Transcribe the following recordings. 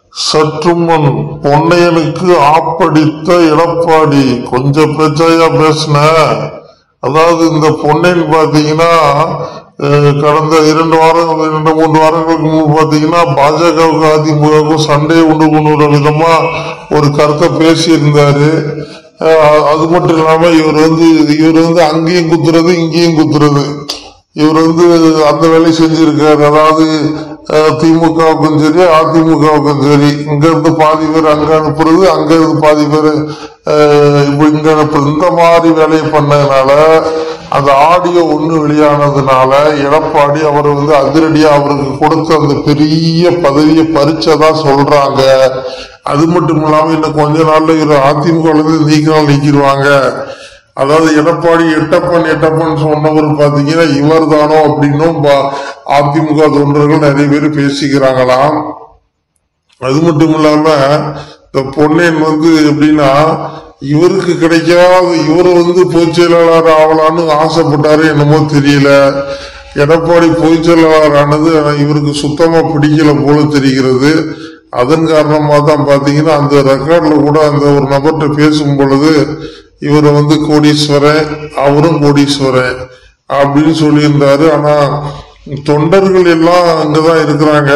சற்று முன் பொன்னையனுக்கு ஆப்படித்த எடப்பாடி கொஞ்சம் பேச்சாயா பேசின அதாவது இந்த பொன்னையன் பாத்தீங்கன்னா அஹ், கடந்த இரண்டு வாரம் இரண்டு மூன்று வாரங்களுக்கு முன்பு பாத்தீங்கன்னா பாஜகவுக்கு அதிமுகவுக்கும் சண்டையை உண்டு பண்ணுற விதமா ஒரு கருத்தை பேசியிருந்தாரு அஹ், அது மட்டும் இல்லாம இவர் வந்து இவர் வந்து அங்கேயும் குத்துறது இங்கேயும் குத்துறது இவர் வந்து அந்த வேலையை செஞ்சிருக்காரு அதாவது அஹ், திமுகவுக்கும் சரி அதிமுகவுக்கும் சரி இங்க இருந்து பாதி பேர் அங்க அனுப்புறது அங்க இருந்து பாதி பேர் அஹ், இப்ப இங்க அனுப்புறது இந்த மாதிரி வேலையை பண்ணதுனால அந்த ஆடியோ ஒண்ணு வெளியானதுனால எடப்பாடி அவர் வந்து அதிரடியா அவருக்கு கொடுத்த அந்த பெரிய பதவியை பறிச்சதா சொல்றாங்க அது மட்டும் இல்லாம இன்னும் கொஞ்ச நாள்ல இவர் அதிமுக இருந்து நீக்கினால் நீக்கிடுவாங்க அதாவது எடப்பாடி எட்டப்பன் எட்டப்பன் சொன்னவர் பாத்தீங்கன்னா இவர் தானோ அப்படின்னும் பா- அதிமுக தொண்டர்கள் நிறைய பேர் பேசிக்கிறாங்களாம் அது மட்டும் இல்லாம இந்த பொன்னையன் வந்து எப்படின்னா இவருக்கு கிடைக்காத இவர் வந்து பொதுச் செயலாளர் ஆகலான்னு ஆசைப்பட்டாரு என்னமோ தெரியல எடப்பாடி பொதுச் செயலாளர் ஆனது இவருக்கு சுத்தமா பிடிக்கல போல தெரிகிறது அதன் காரணமா தான் பாத்தீங்கன்னா அந்த ரெக்கார்ட்ல கூட அந்த ஒரு நபர்கிட்ட பேசும் பொழுது இவர் வந்து கோடீஸ்வரன் அவரும் கோடீஸ்வரன் அப்படின்னு சொல்லியிருந்தாரு ஆனா தொண்டர்கள் எல்லாம் அங்கதான் இருக்கிறாங்க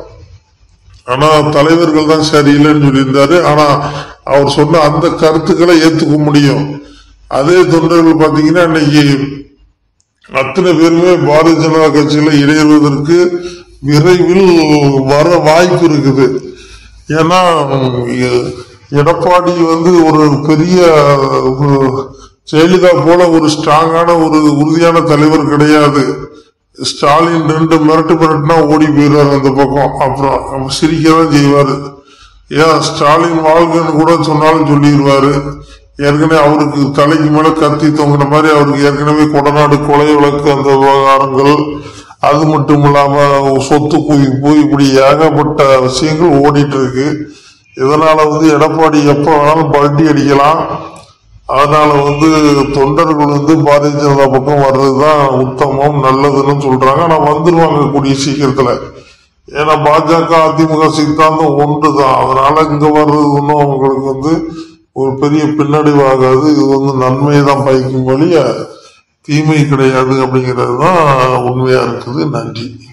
ஆனா தலைவர்கள் தான் சரியில்லைன்னு சொல்லியிருந்தாரு ஆனா அவர் சொன்ன அந்த கருத்துக்களை ஏத்துக்க முடியும் அதே தொண்டர்கள் பாத்தீங்கன்னா இன்னைக்கு அத்தனை பேருமே பாரதிய ஜனதா கட்சியில இணைவதற்கு விரைவில் வர வாய்ப்பு இருக்குது ஏன்னா எ- எடப்பாடி வந்து ஒரு பெரிய ஒரு ஜெயலலிதா போல ஒரு ஸ்ட்ராங்கான ஒரு உறுதியான தலைவர் கிடையாது ஸ்டாலின் ரெண்டு மிரட்டு மிரட்டுனா ஓடி போயிடுவார் அந்த பக்கம் அப்புறம் அப்ப சிரிக்க தான் செய்வாரு ஏன் ஸ்டாலின் வாழ்கன்னு கூட சொன்னாலும் சொல்லிடுவாரு ஏற்கனவே அவருக்கு தலைக்கு மேல கத்தி தொங்கின மாதிரி அவருக்கு ஏற்கனவே கொடநாடு கொலை வழக்கு அந்த விவகாரங்கள் அது மட்டும் இல்லாம சொத்து குவிப்பு இப்படி ஏகப்பட்ட விஷயங்கள் ஓடிட்டு இருக்கு இதனால வந்து எடப்பாடி எப்ப வேணாலும் பல்ட்டி அடிக்கலாம் அதனால வந்து தொண்டர்கள் வந்து பாரதிய ஜனதா பக்கம் வர்றதுதான் உத்தமம் நல்லதுன்னு சொல்றாங்க ஆனா வந்துருவாங்க கூடிய சீக்கிரத்துல ஏன்னா பாஜக அதிமுக சித்தாந்தம் ஒன்றுதான் அதனால இங்க வர்றது ஒன்றும் அவங்களுக்கு வந்து ஒரு பெரிய பின்னடைவாகாது இது வந்து நன்மையை தான் பயக்கும் வழிய தீமை கிடையாது அப்படிங்கிறது தான் உண்மையா இருக்குது நன்றி